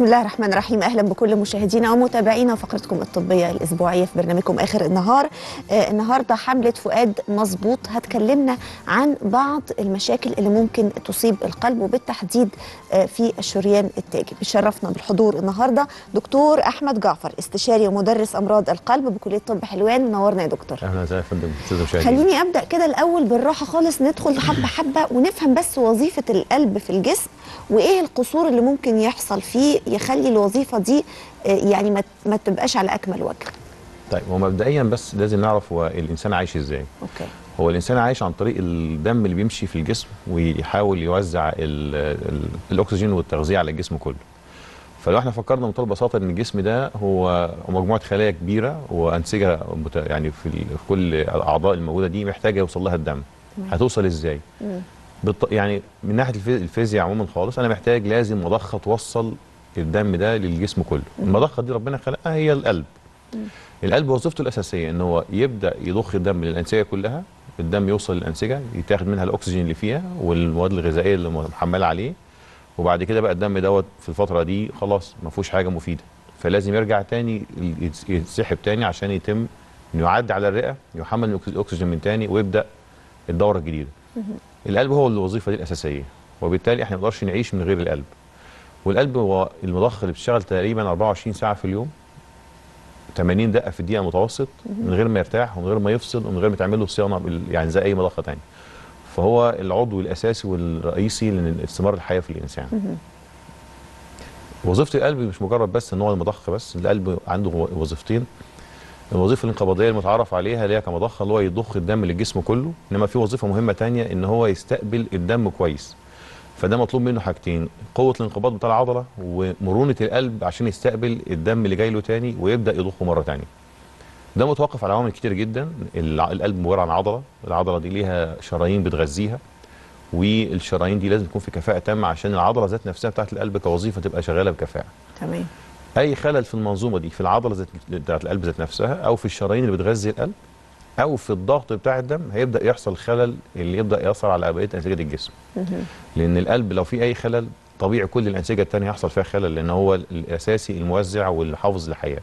بسم الله الرحمن الرحيم اهلا بكل مشاهدينا ومتابعينا فقرتكم الطبيه الاسبوعيه في برنامجكم اخر النهار آه النهارده حمله فؤاد مظبوط هتكلمنا عن بعض المشاكل اللي ممكن تصيب القلب وبالتحديد آه في الشريان التاجي بيشرفنا بالحضور النهارده دكتور احمد جعفر استشاري ومدرس امراض القلب بكليه طب حلوان منورنا يا دكتور اهلا وسهلا يا فندم استاذ مشاهدين خليني ابدا كده الاول بالراحه خالص ندخل حبه حبه ونفهم بس وظيفه القلب في الجسم وايه القصور اللي ممكن يحصل فيه يخلي الوظيفه دي آه، يعني ما ما تبقاش على اكمل وجه طيب هو مبدئيا بس لازم نعرف هو الانسان عايش ازاي اوكي هو الانسان عايش عن طريق الدم اللي بيمشي في الجسم ويحاول يوزع ال ال الاكسجين والتغذيه على الجسم كله فلو احنا فكرنا بمنتهى البساطه ان الجسم ده هو مجموعه خلايا كبيره وانسجه مت- يعني في, ال- في كل الاعضاء الموجوده دي محتاجه يوصل لها الدم هتوصل ازاي بالط... يعني من ناحيه الفي- الفيزياء عموما خالص انا محتاج لازم مضخه توصل الدم ده للجسم كله المضخه دي ربنا خلقها هي القلب القلب وظيفته الاساسيه ان هو يبدا يضخ الدم للانسجه كلها الدم يوصل للانسجه يتاخد منها الاكسجين اللي فيها والمواد الغذائيه اللي محمله عليه وبعد كده بقى الدم دوت في الفتره دي خلاص ما فيهوش حاجه مفيده فلازم يرجع تاني يتس- يتسحب تاني عشان يتم انه يعدي على الرئه يحمل الأكس- الاكسجين من تاني ويبدا الدوره الجديده القلب هو الوظيفه دي الاساسيه وبالتالي احنا ما نقدرش نعيش من غير القلب والقلب هو المضخه اللي بتشتغل تقريبا 24 ساعه في اليوم 80 دقه في الدقيقه متوسط من غير ما يرتاح ومن غير ما يفصل ومن غير ما تعمل له صيانه بال- يعني زي اي مضخه ثانيه فهو العضو الاساسي والرئيسي لاستمرار الحياه في الانسان وظيفه القلب مش مجرد بس ان هو المضخه بس القلب عنده وظيفتين الوظيفه الانقباضيه المتعارف عليها اللي هي كمضخه اللي هو يضخ الدم للجسم كله انما في وظيفه مهمه تانية ان هو يستقبل الدم كويس فده مطلوب منه حاجتين قوه الانقباض بتاع العضله ومرونه القلب عشان يستقبل الدم اللي جاي له تاني ويبدا يضخه مره تانية ده متوقف على عوامل كتير جدا الع- القلب عباره عن عضله العضله دي ليها شرايين بتغذيها والشرايين دي لازم تكون في كفاءه تامه عشان العضله ذات نفسها بتاعت القلب كوظيفه تبقى شغاله بكفاءه تمام اي خلل في المنظومه دي في العضله ذات بتاعت القلب ذات نفسها او في الشرايين اللي بتغذي القلب او في الضغط بتاع الدم هيبدا يحصل خلل اللي يبدا ياثر على بقيه انسجه الجسم لان القلب لو في اي خلل طبيعي كل الانسجه الثانيه هيحصل فيها خلل لان هو الاساسي الموزع والحافظ للحياه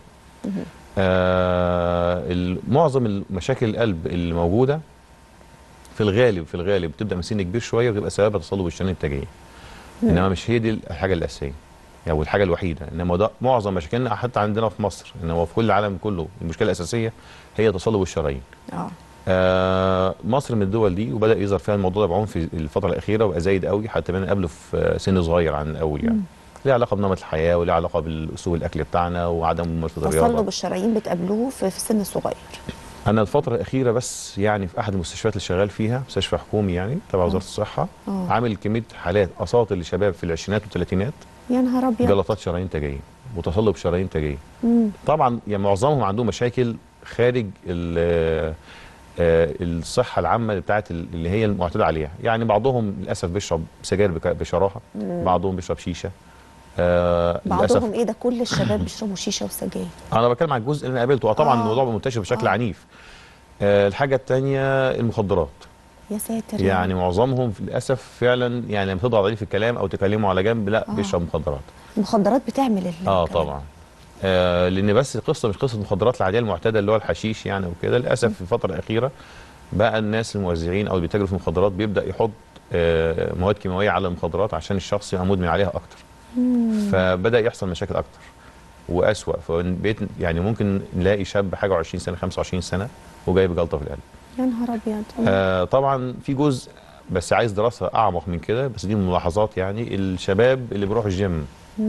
آه ال- معظم المشاكل القلب اللي موجوده في الغالب في الغالب بتبدا من سن كبير شويه وتبقى سببها تصلب الشرايين التاجيه انما مش هي دي الحاجه الاساسيه يعني الحاجه الوحيده انما ده معظم مشاكلنا حتى عندنا في مصر انما في كل العالم كله المشكله الاساسيه هي تصلب الشرايين اه آه مصر من الدول دي وبدا يظهر فيها الموضوع ده بعون في الفتره الاخيره وبقى زايد قوي حتى من قبله في سن صغير عن الاول يعني ليه علاقه بنمط الحياه وليه علاقه بالاسلوب الاكل بتاعنا وعدم ممارسه تصلب الرياضه الشرايين بتقابلوه في في سن صغير انا الفتره الاخيره بس يعني في احد المستشفيات اللي شغال فيها مستشفى حكومي يعني تبع وزاره الصحه آه. عامل كميه حالات اساطير لشباب في العشرينات والثلاثينات يا نهار ابيض جلطات شرايين تاجيه وتصلب شرايين تاجيه مم. طبعا يعني معظمهم عندهم مشاكل خارج ال- آه، الصحه العامه بتاعت ال- اللي هي المعتاد عليها يعني بعضهم للاسف بيشرب سجاير بك- بشراهه بعضهم بيشرب شيشه آه للاسف بعضهم ايه ده كل الشباب بيشربوا شيشه وسجاير انا بتكلم عن الجزء اللي انا قابلته آه طبعا آه. الموضوع منتشر بشكل آه. عنيف آه الحاجه الثانيه المخدرات يا ساتر يعني معظمهم للاسف فعلا يعني لما تضغط عليه في الكلام او تكلمه على جنب لا آه. بيشرب مخدرات المخدرات بتعمل ال- اه الكلام. طبعا آه لان بس القصه مش قصه المخدرات العاديه المعتاده اللي هو الحشيش يعني وكده للاسف في الفتره الاخيره بقى الناس الموزعين او اللي بيتاجروا في المخدرات بيبدا يحط آه مواد كيماويه على المخدرات عشان الشخص يبقى مدمن عليها اكتر فبدا يحصل مشاكل اكتر واسوا فبقيت يعني ممكن نلاقي شاب حاجه 20 سنه 25 سنه وجايب جلطه في القلب يا نهار ابيض آه طبعا في جزء بس عايز دراسه اعمق من كده بس دي ملاحظات يعني الشباب اللي بيروحوا الجيم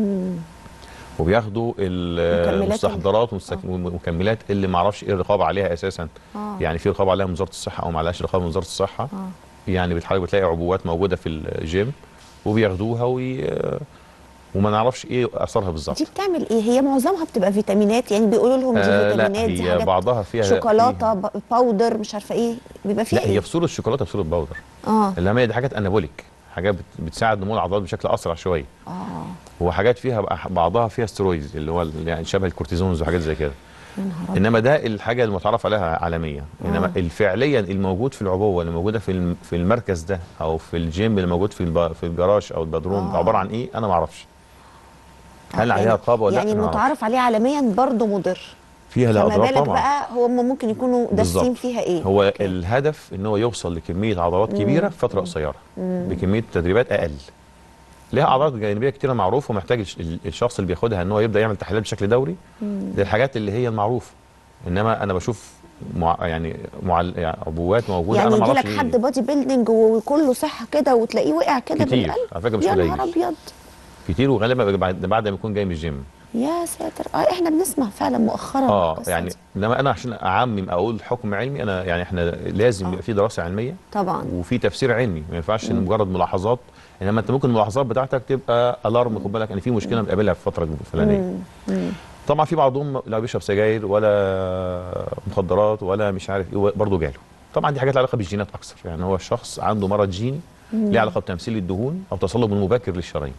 وبياخدوا ال- مكملات المستحضرات والمستك- والمكملات اللي ما اعرفش ايه الرقابه عليها اساسا آه. يعني في رقابه عليها من وزاره الصحه او ما عليهاش رقابه من وزاره الصحه آه. يعني بتحاول بتلاقي عبوات موجوده في الجيم وبياخدوها وي... وما نعرفش ايه اثرها بالظبط دي بتعمل ايه هي معظمها بتبقى فيتامينات يعني بيقولوا لهم دي آه لا فيتامينات دي هي حاجات بعضها فيها شوكولاته فيها ب- باودر مش عارفه ايه بيبقى فيها لا ايه هي في صوره شوكولاته في صوره باودر اه انما هي دي حاجات انابوليك حاجات بت- بتساعد نمو العضلات بشكل اسرع شويه اه وحاجات فيها بقى- بعضها فيها ستيرويدز اللي هو ال- يعني شبه الكورتيزونز وحاجات زي كده يا نهار أبيض. انما ده الحاجه المتعارف عليها عالميا انما آه. الفعليا الموجود في العبوه اللي موجوده في الم- في المركز ده او في الجيم اللي موجود في الب- في الجراج او البدروم آه. عباره عن ايه انا ما اعرفش هل عليها رقابه ولا لا يعني أنا ما أعرفش. المتعارف عليه عالميا برضه مضر فيها لها فما اضرار بالك طبعا بقى هم ممكن يكونوا داسين بالظبط. فيها ايه هو أوكي. الهدف ان هو يوصل لكميه عضلات كبيره في فتره قصيره بكميه تدريبات اقل ليها اعراض جانبيه كتيره معروفه ومحتاج الش- ال- الشخص اللي بياخدها ان هو يبدا يعمل تحليلات بشكل دوري دي الحاجات اللي هي المعروفه انما انا بشوف مع يعني معل... يعني عبوات موجوده يعني انا ما يجي اعرفش لك إيه. حد بادي بيلدينج وكله صحه كده وتلاقيه وقع كده كتير بالقلب على فكره مش يا قليل نهار ابيض كتير وغالبا بعد بعد ما يكون جاي من الجيم يا ساتر اه احنا بنسمع فعلا مؤخرا اه القصة يعني دي. انما انا عشان اعمم اقول حكم علمي انا يعني احنا لازم آه. يبقى في دراسه علميه طبعا وفي تفسير علمي ما ينفعش إن مجرد ملاحظات انما انت ممكن الملاحظات بتاعتك تبقى الارم خد بالك ان في مشكله بتقابلها في الفتره الفلانيه طبعا في بعضهم لا بيشرب سجاير ولا مخدرات ولا مش عارف ايه برضه جاله طبعا دي حاجات لها علاقه بالجينات اكثر يعني هو الشخص عنده مرض جيني ليه علاقه بتمثيل الدهون او تصلب مبكر للشرايين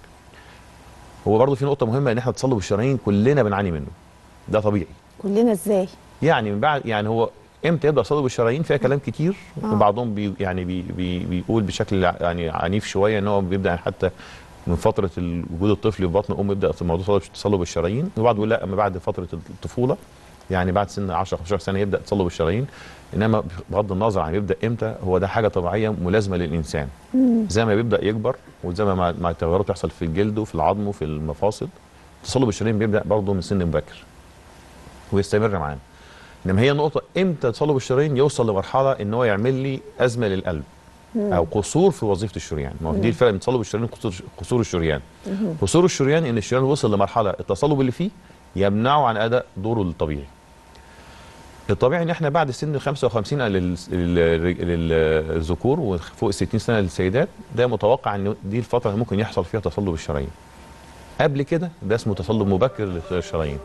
هو برضه في نقطه مهمه ان احنا تصلب الشرايين كلنا بنعاني منه ده طبيعي كلنا ازاي يعني من بعد يعني هو امتى يبدا تصلب الشرايين فيها كلام كتير آه. وبعضهم بي يعني بي بي بيقول بشكل يعني عنيف شويه ان هو بيبدا حتى من فتره ال- وجود الطفل في بطن امه يبدا في موضوع تصلب- تصلب الشرايين وبعض يقول لا اما بعد فتره الطفوله يعني بعد سن 10 15 سنه يبدا تصلب الشرايين انما بغض النظر عن يبدا امتى هو ده حاجه طبيعيه ملازمه للانسان زي ما بيبدا يكبر وزي ما مع- مع التغيرات تحصل في الجلد وفي العظم وفي المفاصل تصلب الشرايين بيبدا برضه من سن مبكر ويستمر معانا انما هي النقطه امتى تصلب الشرايين يوصل لمرحله ان هو يعمل لي ازمه للقلب او قصور في وظيفه الشريان ما هو دي الفرق بين تصلب الشريان وقصور قصور الشريان قصور الشريان ان الشريان وصل لمرحله التصلب اللي فيه يمنعه عن اداء دوره الطبيعي الطبيعي ان احنا بعد سن ال 55 لل- لل- للذكور وفوق ال 60 سنه للسيدات ده متوقع ان دي الفتره اللي ممكن يحصل فيها تصلب الشرايين قبل كده ده اسمه تصلب مبكر للشرايين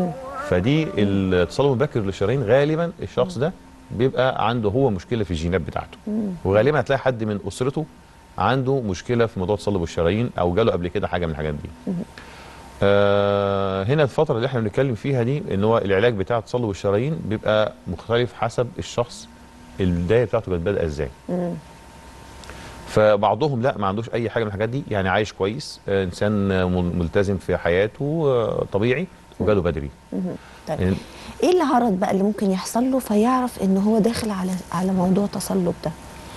فدي التصلب المبكر للشرايين غالبا الشخص ده بيبقى عنده هو مشكله في الجينات بتاعته وغالبا هتلاقي حد من اسرته عنده مشكله في موضوع تصلب الشرايين او جاله قبل كده حاجه من الحاجات دي آه هنا الفتره اللي احنا بنتكلم فيها دي ان هو العلاج بتاع تصلب الشرايين بيبقى مختلف حسب الشخص البدايه بتاعته كانت بادئه ازاي فبعضهم لا ما عندوش اي حاجه من الحاجات دي يعني عايش كويس آه انسان آه، مل- ملتزم في حياته آه طبيعي وجاله بدري طيب يعني ايه العرض بقى اللي ممكن يحصل له فيعرف ان هو داخل على على موضوع تصلب ده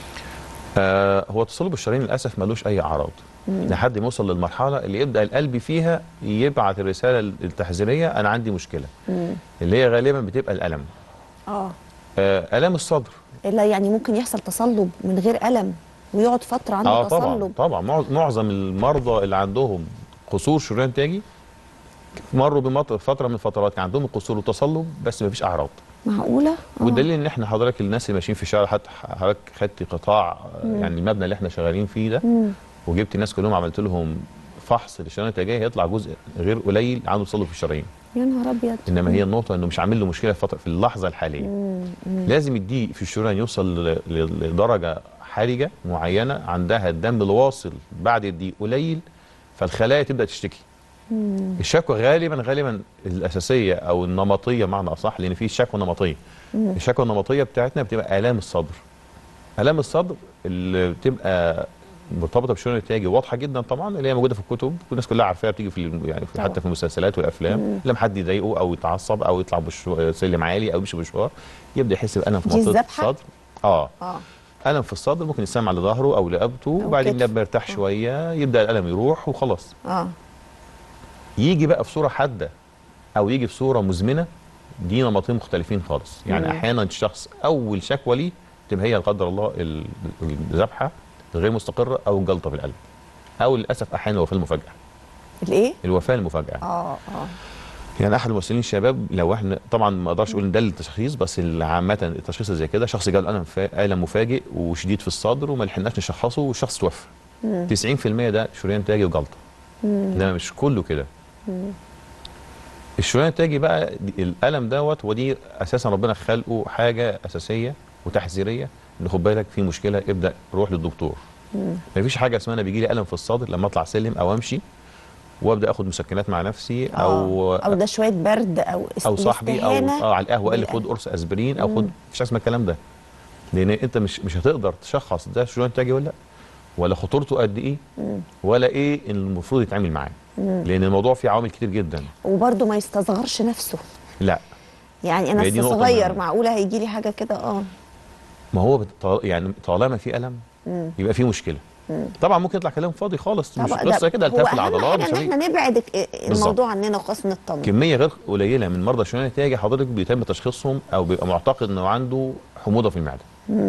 آه هو تصلب الشرايين للاسف ملوش اي اعراض لحد ما يوصل للمرحله اللي يبدا القلب فيها يبعت الرساله التحذيريه انا عندي مشكله اللي هي غالبا بتبقى الالم اه آه الام الصدر الا يعني ممكن يحصل تصلب من غير الم ويقعد فتره عنده اه طبعا تصلب طبعا معظ- معظم المرضى اللي عندهم قصور شريان تاجي مروا بفتره من الفترات كان عندهم القصور والتصلب بس ما فيش اعراض معقوله آه. والدليل ان احنا حضرتك الناس اللي ماشيين في الشارع حتى حضرتك خدت قطاع آه، يعني المبنى اللي احنا شغالين فيه ده وجبت الناس كلهم عملت لهم فحص للشرايين التاجيه هيطلع جزء غير قليل عنده تصلب في الشرايين يا نهار ابيض انما هي النقطه انه مش عامل له مشكله في فترة- في اللحظه الحاليه لازم الضيق في الشريان يوصل ل- ل- لدرجه حرجه معينه عندها الدم الواصل بعد الضيق قليل فالخلايا تبدا تشتكي الشكوى غالبا غالبا الاساسيه او النمطيه معنى اصح لان في شكوى نمطيه الشكوى النمطيه بتاعتنا بتبقى الام الصدر الام الصدر اللي بتبقى مرتبطه بالشريان التاجي واضحه جدا طبعا اللي هي موجوده في الكتب والناس كلها عارفاها بتيجي في ال- يعني في طبعا. حتى في المسلسلات والافلام لما حد يضايقه او يتعصب او يطلع بشو- سلم عالي او يمشي مشوار يبدا يحس بالم في دي منطقه الذبحة؟ الصدر اه اه الم في الصدر ممكن يسمع لظهره او لرقبته وبعدين كتف. لما يرتاح شويه يبدا الالم يروح وخلاص اه يجي بقى في صوره حاده او يجي في صوره مزمنه دي نمطين مختلفين خالص يعني مم. احيانا الشخص اول شكوى ليه تبقى هي لا قدر الله ال- الذبحه غير مستقره او الجلطه في القلب او للاسف احيانا الوفاه المفاجئه الايه الوفاه المفاجئه اه اه يعني احد الممثلين الشباب لو احنا طبعا ما اقدرش اقول ان ده التشخيص بس عامه التشخيص زي كده شخص جاله الم فا- الم مفاجئ وشديد في الصدر وما لحقناش نشخصه والشخص توفى 90% ده شريان تاجي وجلطه ده مش كله كده الشريان التاجي بقى دي- الالم دوت ودي اساسا ربنا خلقه حاجه اساسيه وتحذيريه ان خد بالك في مشكله ابدا روح للدكتور مفيش حاجه اسمها انا بيجي لي الم في الصدر لما اطلع سلم او امشي وابدا اخد مسكنات مع نفسي او آه. او ده شويه برد او اس- او صاحبي او الاستهانة اه على القهوه قال لي بالقلب. خد قرص اسبرين او خد مفيش حاجه اسمها الكلام ده لان انت مش مش هتقدر تشخص ده شريان تاجي ولا لا ولا خطورته قد ايه ولا ايه المفروض يتعامل معاه لان الموضوع فيه عوامل كتير جدا وبرده ما يستصغرش نفسه لا يعني انا هي دي نقطة صغير مهمة. معقوله هيجي لي حاجه كده اه ما هو بت- يعني طالما في الم يبقى في مشكله طبعا ممكن يطلع كلام فاضي خالص مش طبعا ده قصه كده هو التهاب في أهم العضلات حاجه مش ان عارف احنا نبعد ال- بالظبط. الموضوع عننا وخلاص نطمن كميه غير قليله من مرضى الشريان التاجي حضرتك بيتم تشخيصهم او بيبقى معتقد انه عنده حموضه في المعده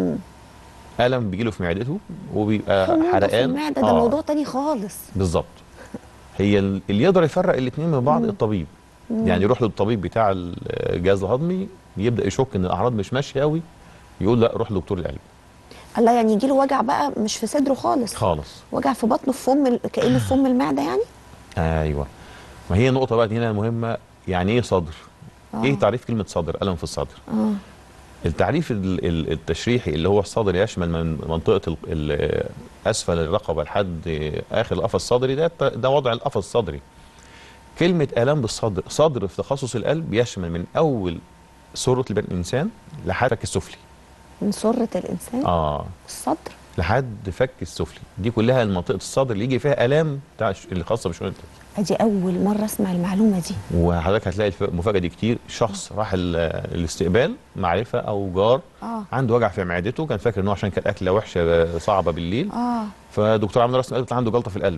الم بيجي له في معدته وبيبقى حموضة في حرقان المعده ده آه، موضوع تاني خالص بالظبط هي ال- اللي يقدر يفرق الاثنين من بعض الطبيب يعني يروح للطبيب بتاع الجهاز الهضمي يبدا يشك ان الاعراض مش ماشيه قوي يقول لا روح لدكتور القلب الله يعني يجي له وجع بقى مش في صدره خالص خالص وجع في بطنه في فم ال- كانه في فم المعده يعني ايوه ما هي النقطه بقى هنا مهمه يعني ايه صدر آه. ايه تعريف كلمه صدر الم في الصدر اه التعريف ال- ال- التشريحي اللي هو الصدر يشمل من منطقه ال- ال- اسفل الرقبه لحد اخر القفص الصدري ده ده وضع القفص الصدري كلمه الام بالصدر صدر في تخصص القلب يشمل من اول سره البني الانسان لحد فك السفلي من سره الانسان اه الصدر لحد فك السفلي دي كلها منطقه الصدر اللي يجي فيها الام بتاع الش- اللي خاصه بالشؤون التاجية. ادي اول مره اسمع المعلومه دي وحضرتك هتلاقي الف- المفاجاه دي كتير شخص راح ال- الاستقبال معرفه او جار اه عنده وجع في معدته كان فاكر ان هو عشان كانت اكله وحشه صعبه بالليل اه فدكتور عمل رسم قلب طلع عنده جلطه في القلب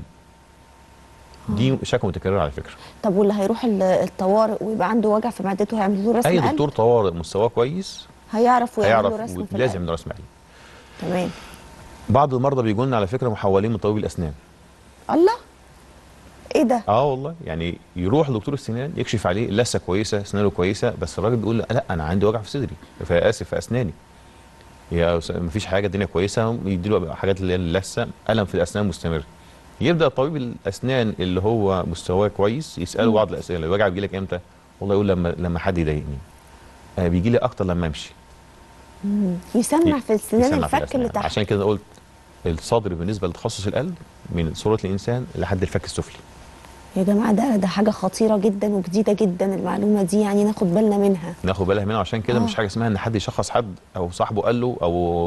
دي شكوى متكرره على فكره طب واللي هيروح ال- الطوارئ ويبقى عنده وجع في معدته هيعمل له رسم اي قلب دكتور طوارئ مستواه كويس هيعرف ويعمل هيعرف له رسم في لازم القلب. يعمل رسم قلب تمام بعض المرضى بيجوا لنا على فكره محولين من طبيب الاسنان الله ايه ده اه والله يعني يروح لدكتور السنان يكشف عليه لسه كويسه اسنانه كويسه بس الراجل بيقول لا انا عندي وجع في صدري فاسف في اسناني يا أس- مفيش حاجه الدنيا كويسه يديله حاجات اللي هي اللثه الم في الاسنان مستمر يبدا طبيب الاسنان اللي هو مستواه كويس يساله بعض الاسئله الوجع بيجي لك امتى والله يقول لما لما حد يضايقني آه بيجي لي اكتر لما امشي يسمع في السنان يسمع في الفك اللي الأسنان. تحت عشان كده قلت الصدر بالنسبه لتخصص القلب من صوره الانسان لحد الفك السفلي يا جماعه ده ده حاجه خطيره جدا وجديده جدا المعلومه دي يعني ناخد بالنا منها ناخد بالها منها عشان كده آه. مش حاجه اسمها ان حد يشخص حد او صاحبه قال له او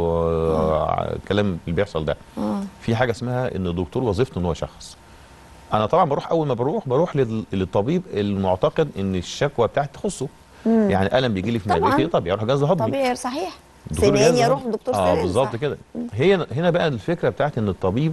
آه. الكلام اللي بيحصل ده اه في حاجه اسمها ان الدكتور وظيفته ان هو يشخص انا طبعا بروح اول ما بروح بروح لل- للطبيب المعتقد ان الشكوى بتاعتي تخصه يعني الم بيجي لي في طبعاً. معدتي طب يروح جهاز هضمي طبيعي صحيح دكتور سنان جهاز يروح هضمي. لدكتور اه سنان بالظبط صح. كده هي هنا بقى الفكره بتاعت ان الطبيب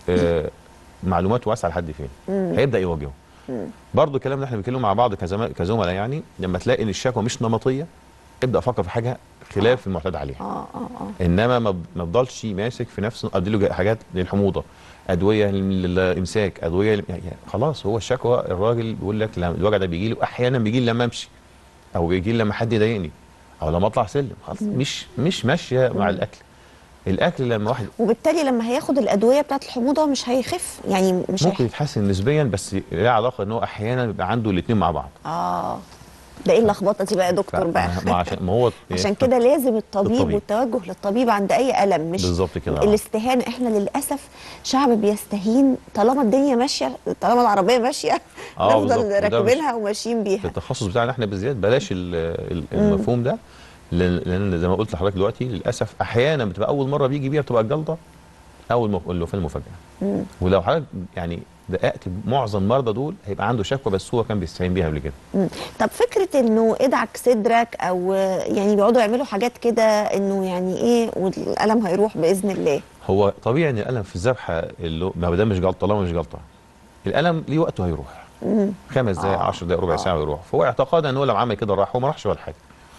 آه معلوماته واسعه لحد فين هيبدا يواجهه برضه الكلام اللي احنا بنتكلم مع بعض كزما- كزملاء يعني لما تلاقي ان الشكوى مش نمطيه ابدا افكر في حاجه خلاف المعتاد عليها اه اه اه انما ما ما افضلش ماسك في نفس ادي له حاجات للحموضه ادويه لل- للامساك ادويه لل- يعني خلاص هو الشكوى الراجل بيقول لك لما الوجع ده بيجي له احيانا بيجي لي لما امشي او بيجي لي لما حد يضايقني او لما اطلع سلم خلاص مش مش ماشيه مع الاكل الاكل لما واحد وبالتالي لما هياخد الادويه بتاعت الحموضه مش هيخف يعني مش ممكن هيخف. يتحسن نسبيا بس ليه علاقه ان هو احيانا بيبقى عنده الاثنين مع بعض اه ده ايه اللخبطه دي بقى يا دكتور بقى ما عشان ما هو عشان كده لازم الطبيب, الطبيب. والتوجه للطبيب عند اي الم مش بالظبط كده، آه. الاستهانه احنا للاسف شعب بيستهين طالما الدنيا ماشيه طالما العربيه ماشيه آه، بالظبط. نفضل وده مش- راكبينها وماشيين في بيها التخصص بتاعنا احنا بالذات بلاش ال- ال- المفهوم ده لان لأن زي ما قلت لحضرتك دلوقتي للاسف احيانا بتبقى اول مره بيجي بيها بتبقى الجلطه او المف... اللي في المفاجاه ولو حضرتك يعني دققت معظم المرضى دول هيبقى عنده شكوى بس هو كان بيستعين بيها قبل كده مم. طب فكره انه ادعك صدرك او يعني بيقعدوا يعملوا حاجات كده انه يعني ايه والالم هيروح باذن الله هو طبيعي ان الالم في الذبحه اللي ما ده مش جلطه طالما مش جلطه الالم ليه وقته هيروح خمس دقائق آه. 10 دقائق ربع آه. ساعه ويروح فهو اعتقادا ان هو لو عمل كده راح هو ما راحش ولا حاجه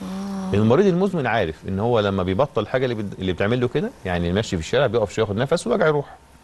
المريض المزمن عارف ان هو لما بيبطل الحاجه اللي, بد... اللي بتعمل له كده يعني ماشي في الشارع بيقف شويه ياخد نفس ويرجع يروح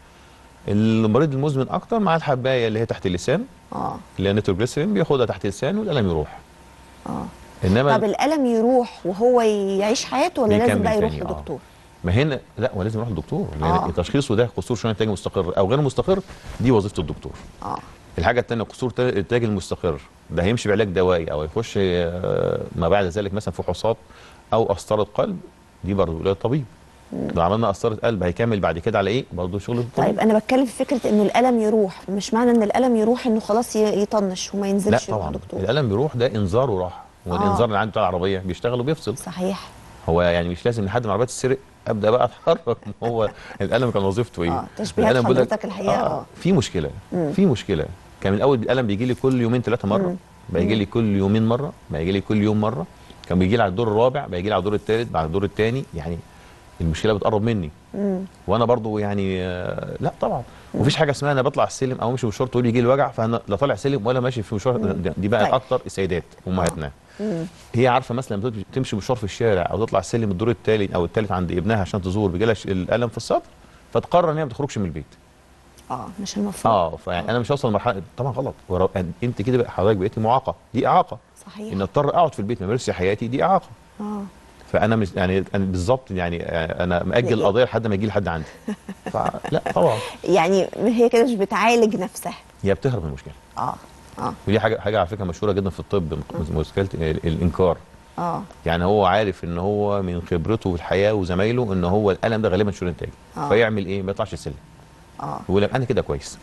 المريض المزمن اكتر مع الحبايه اللي هي تحت اللسان اه اللي هي نيتروجليسرين بياخدها تحت اللسان والالم يروح اه انما طب الالم يروح وهو يعيش حياته ولا لازم بيكمل بقى يروح تاني، آه. لدكتور ما هنا لا هو لازم يروح للدكتور لان آه. تشخيصه ده قصور شريان التاج مستقر او غير مستقر دي وظيفه الدكتور اه الحاجه الثانيه قصور تا- التاج المستقر ده هيمشي بعلاج دوائي او يخش آه، ما بعد ذلك مثلا فحوصات او قسطره قلب دي برضه للطبيب لو عملنا قسطره قلب هيكمل بعد كده على ايه برضه شغل الطبيب طيب انا بتكلم في فكره انه الالم يروح مش معنى ان الالم يروح انه خلاص ي- يطنش وما لا ينزلش يروح طبعا لدكتور الالم بيروح ده انذار وراح والانذار اللي عنده بتاع العربيه بيشتغل وبيفصل صحيح هو يعني مش لازم لحد ما العربيه تتسرق ابدا بقى اتحرك ما هو الالم كان وظيفته ايه آه، تشبيهات الألم بيقول لك- حضرتك الحقيقة، آه. في مشكله في مشكله كان من الاول الالم بيجي لي كل يومين ثلاثه مره مم. بقى يجي لي كل يومين مره بقى يجي لي كل يوم مره كان بيجي لي على الدور الرابع بقى يجي لي على الدور الثالث بعد الدور الثاني يعني المشكله بتقرب مني مم. وانا برضو يعني آه، لا طبعا مفيش حاجه اسمها انا بطلع السلم او امشي مشوار تقول يجي لي وجع فانا لا طالع سلم ولا ماشي في مشوار دي- دي بقى طيب. اكتر السيدات امهاتنا مم. هي عارفه مثلا لما تمشي مشوار في الشارع او تطلع السلم الدور الثالث او الثالث عند ابنها عشان تزور بيجي لها ش- الالم في الصدر فتقرر ان هي ما تخرجش من البيت اه مش المفروض اه فيعني انا مش هوصل لمرحله طبعا غلط ورا- انت كده بقى حضرتك بقيتي معاقه دي اعاقه صحيح ان اضطر اقعد في البيت ما امارسش حياتي دي اعاقه اه فانا مش يعني انا بالظبط يعني آه، انا ماجل يعني- القضيه لحد ما يجي لحد عندي فلا طبعا يعني هي كده مش بتعالج نفسها هي بتهرب من المشكله اه اه ودي حاجه حاجه على فكره مشهوره جدا في الطب مشكله ال- الانكار اه يعني هو عارف ان هو من خبرته في الحياه وزمايله ان هو الالم ده غالبا شريان تاجي آه. فيعمل ايه ما يطلعش السلم اه ويقول لك انا كده كويس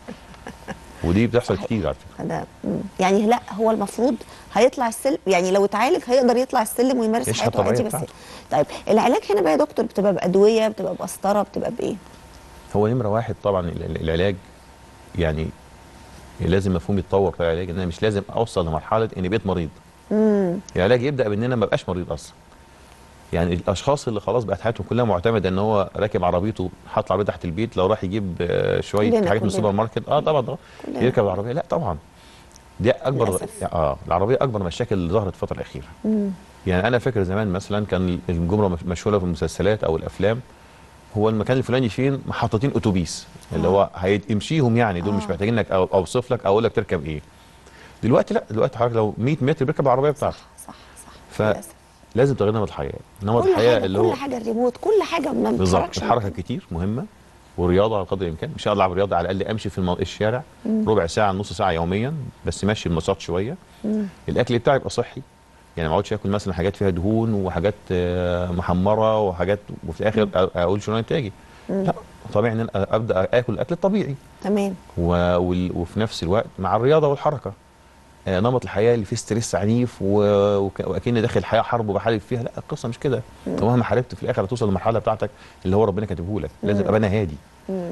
ودي بتحصل صحيح. كتير على فكره هذا مم. يعني لا هو المفروض هيطلع السلم يعني لو اتعالج هيقدر يطلع السلم ويمارس يعيش حياته حياته عادي طبيعية بس طيب العلاج هنا بقى يا دكتور بتبقى بادويه بتبقى بقسطره بتبقى بايه؟ هو نمره واحد طبعا ال- ال- العلاج يعني لازم مفهوم يتطور في العلاج ان انا مش لازم اوصل لمرحله اني بقيت مريض امم العلاج يبدا بان انا ما بقاش مريض اصلا يعني الاشخاص اللي خلاص بقت حياتهم كلها معتمده ان هو راكب عربيته حاطط العربيه تحت البيت لو راح يجيب آه، شويه كلنا- حاجات من كلنا. السوبر ماركت اه طبعا طبعا كلنا. يركب العربيه لا طبعا دي اكبر للأسف. اه العربيه اكبر مشاكل اللي ظهرت الفتره الاخيره امم يعني انا فاكر زمان مثلا كان الجمله مش- مشهوره في المسلسلات او الافلام هو المكان الفلاني فين محطتين اتوبيس اللي آه. هو هيمشيهم يعني دول مش آه. محتاجين انك أو- اوصف لك او اقول لك تركب ايه دلوقتي لا دلوقتي حضرتك لو 100 متر بيركب العربيه بتاعته صح صح صح ف- للأسف. لازم تغير نمط الحياه نمط كل الحياه حاجه اللي كل هو حاجه الريموت كل حاجه ما بالظبط بتتحركش الحركه كتير مهمه والرياضه على قدر الامكان مش هقدر العب رياضه على الاقل امشي في المو... الشارع ربع ساعه نص ساعه يوميا بس ماشي المساط شويه مم. الاكل بتاعي يبقى صحي يعني ما اقعدش اكل مثلا حاجات فيها دهون وحاجات آه، محمره وحاجات وفي الاخر أ- اقول شنو نتاجي لا طبيعي ان انا ابدا اكل الاكل الطبيعي تمام و... وال- وفي نفس الوقت مع الرياضه والحركه آه، نمط الحياه اللي فيه ستريس عنيف و... وك... واكني داخل حياه حرب وبحارب فيها لا القصه مش كده انت مهما حاربت في الاخر هتوصل للمرحله بتاعتك اللي هو ربنا كاتبه لك لازم ابقى انا هادي مم.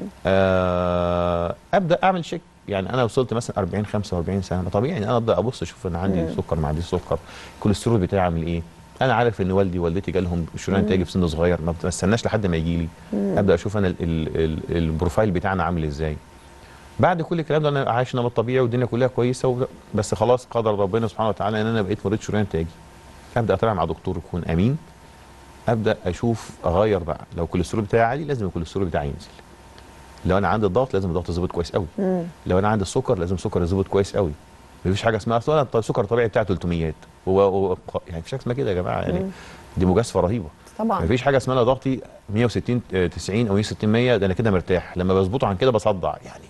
آه ابدا اعمل شيك يعني انا وصلت مثلا 40 45 سنه طبيعي ان انا ابدا ابص اشوف انا عندي سكر ما عنديش سكر الكوليسترول بتاعي عامل ايه انا عارف ان والدي ووالدتي جالهم شريان تاجي في سن صغير ما بستناش لحد ما يجي لي ابدا اشوف انا ال ال ال البروفايل بتاعنا عامل ازاي بعد كل الكلام ده انا عايش نمط طبيعي والدنيا كلها كويسه و... بس خلاص قدر ربنا سبحانه وتعالى ان انا بقيت مريض شريان تاجي ابدا اتابع مع دكتور يكون امين ابدا اشوف اغير بقى لو الكوليسترول بتاعي عالي لازم الكوليسترول بتاعي ينزل لو انا عندي الضغط لازم الضغط يظبط كويس قوي مم. لو انا عندي السكر لازم السكر يظبط كويس قوي مفيش حاجه اسمها اصل انا السكر الطبيعي بتاعي 300 هو هو يعني مفيش حاجه اسمها كده يا جماعه يعني دي مجازفه رهيبه طبعا مفيش حاجه اسمها انا ضغطي 160 آه، 90 او 160 100 ده انا كده مرتاح لما بظبطه عن كده بصدع يعني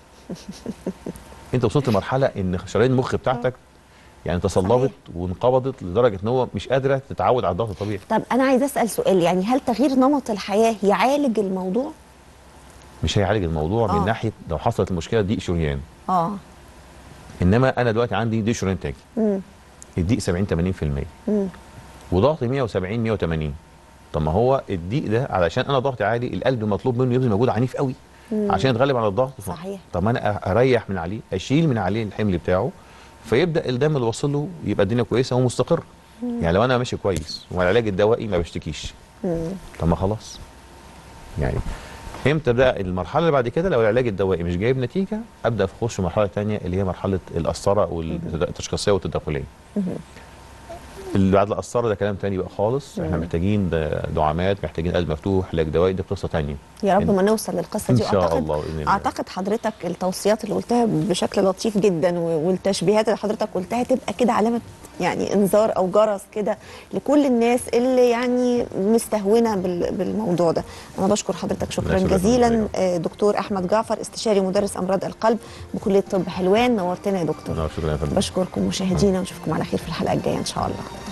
انت وصلت لمرحله ان شرايين المخ بتاعتك يعني تصلبت وانقبضت لدرجه ان هو مش قادره تتعود على الضغط الطبيعي طب انا عايزه اسال سؤال يعني هل تغيير نمط الحياه يعالج الموضوع؟ مش هيعالج الموضوع آه. من ناحيه لو حصلت المشكله ضيق شريان اه انما انا دلوقتي عندي ضيق شريان تاجي مم. الضيق 70 80% مم. وضغطي 170 180 طب ما هو الضيق ده علشان انا ضغطي عالي القلب مطلوب منه يبذل مجهود عنيف قوي عشان يتغلب على الضغط صحيح. طب ما انا اريح من عليه اشيل من عليه الحمل بتاعه فيبدا الدم اللي واصل له يبقى الدنيا كويسه ومستقر يعني لو انا ماشي كويس والعلاج الدوائي ما بشتكيش مم. طب ما خلاص يعني امتى بقى المرحله اللي بعد كده لو العلاج الدوائي مش جايب نتيجه ابدا اخش مرحله ثانيه اللي هي مرحله القسطره والتشخيصيه والتداخليه اللي بعد القسطره ده كلام تاني بقى خالص احنا محتاجين د- دعامات محتاجين قلب مفتوح علاج دوائي دي قصه تانية يا رب إن- ما نوصل للقصه إن دي شاء واعتقد الله بإذن الله. اعتقد حضرتك التوصيات اللي قلتها بشكل لطيف جدا و- والتشبيهات اللي حضرتك قلتها تبقى كده علامه يعني انذار او جرس كده لكل الناس اللي يعني مستهونه بال- بالموضوع ده انا بشكر حضرتك شكرا شكراً جزيلا لحضرتك. آه، دكتور احمد جعفر استشاري مدرس امراض القلب بكليه طب حلوان نورتنا يا دكتور شكرا يا فندم بشكركم مشاهدينا ونشوفكم على خير في الحلقه الجايه ان شاء الله